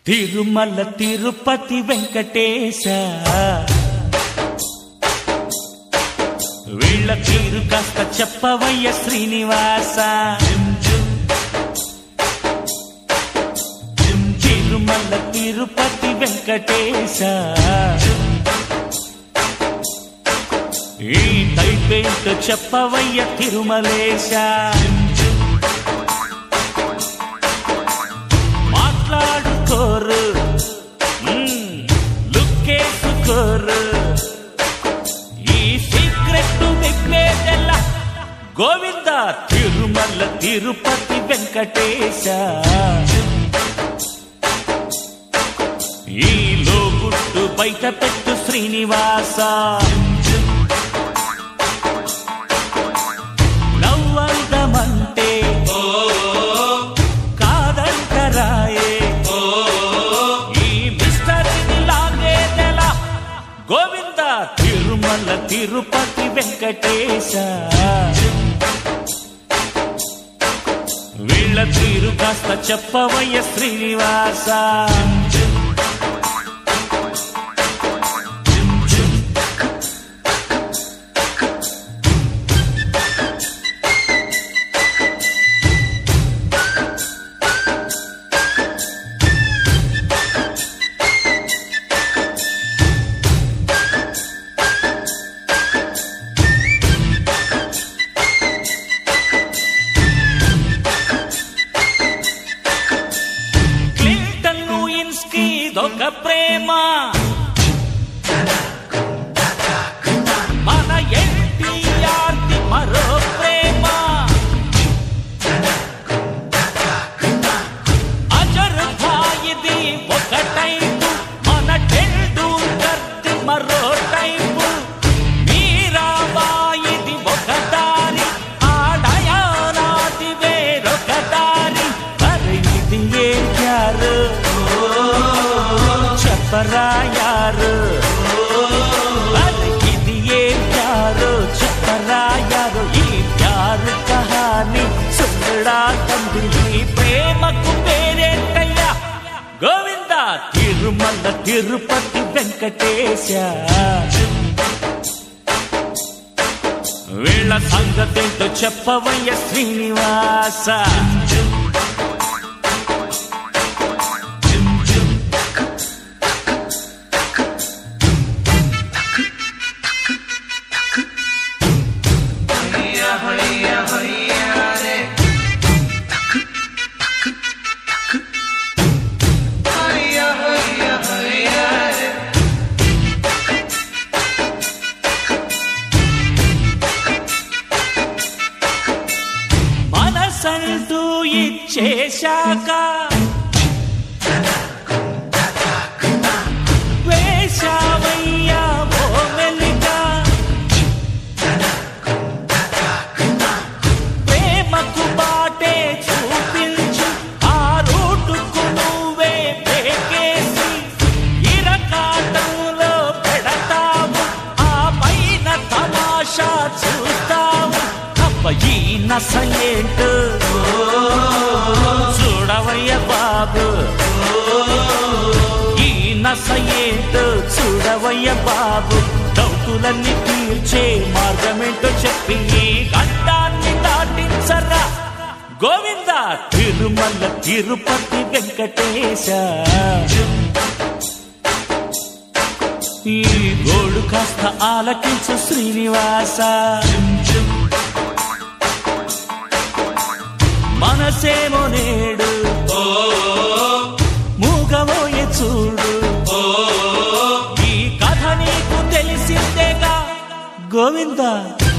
తిరుమల తిరుపతి వెంకటేశ వీళ్ళ తీరు కాస్త చెప్పవయ్య శ్రీనివాస తిరుమల తిరుపతి వెంకటేశ ఈ టైపేంటో చెప్పవయ్య తిరుమలేశ మాట్లాడుకోరు మ్మ్, లుక్కేసుకోరు ఈ సీక్రెట్ విప్పేదెల్లా గోవింద తిరుమల తిరుపతి వెంకటేశ ఈ లోగుట్టు బయట పెట్టు శ్రీనివాస నవ్వందమంటే కాదంటరాయే ఈ మిస్టరీని లాగేదెలా గోవింద తిరుమల తిరుపతి వెంకటేశ వీళ్ళ తీరు కాస్త చెప్పవయ్య శ్రీనివాస క్లింటన్ లూయిన్స్కి ఇదొక ప్రేమ మన ఎన్టీఆర్ ది మరో ప్రేమ అజర్ భాయిది ఒక టైపు మన టెండూల్కర్ ది మరో టైపు మీరాబాయిది ఒక దారి ఆడయానాది వేరొక దారి మరి ఇది ఏం ప్యారు చెప్పరా యారు మరి ఇది ఏం ప్యారు చెప్పరా యారు ఈ ప్యారు కహాని సుందరా తండ్రి ఈ ప్రేమకు పేరేంటయ్యా గోవింద తిరుమల తిరుపతి వెంకటేశ వీళ్ళ సంగతేంటో చెప్పవయ్య శ్రీనివాస మనసంటూ ఇచ్చేశాక వేశావయ్యా ఓ మెలిక ప్రేమకు బాటే చూపించు ఆ రూటుకు నువ్వే బ్రేకేసి ఇరకాటంలో పెడతావు ఆ పైన తమాషా చూస్తావు అప్ప ఈ నస ఏంటో చూడవయ్య బాబు ఈ నస ఏంటో చూడవయ్య బాబు డౌటులన్నీ తీర్చే మార్గమేంటో చెప్పి ఈ గంటాన్ని దాటించరా గోవింద తిరుమల తిరుపతి వెంకటేశ ఈ గోడు కాస్త ఆలకించు శ్రీనివాస మనసేమో నేడు మూగమోయే చూడు ఈ కథ నీకు తెలిసిందేగా గోవింద